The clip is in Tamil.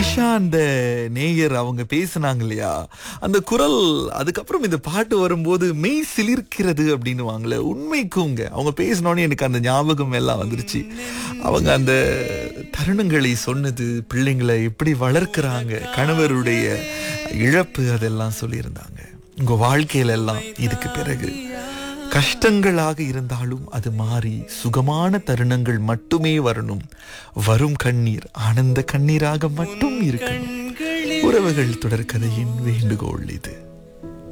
ஆஷா அந்த நேயர் அவங்க பேசுனாங்க இல்லையா அந்த குரல் அதுக்கப்புறம் இந்த பாட்டு வரும்போது மெய் சிலிர்க்கிறது அப்படின்னு வாங்கல உண்மைக்குங்க அவங்க பேசினோடனே எனக்கு அந்த ஞாபகம் எல்லாம் வந்துருச்சு அவங்க அந்த தருணங்களை சொன்னது பிள்ளைங்களை எப்படி வளர்க்குறாங்க கணவருடைய இழப்பு அதெல்லாம் சொல்லியிருந்தாங்க உங்க வாழ்க்கையில எல்லாம் இதுக்கு பிறகு கஷ்டங்களாக இருந்தாலும் அது மாறி சுகமான தருணங்கள் மட்டுமே வரணும் வரும் கண்ணீர் ஆனந்த கண்ணீராக மட்டும் இருக்கணும் உறவுகள் தொடர்கதையின் வேண்டுகோள் இது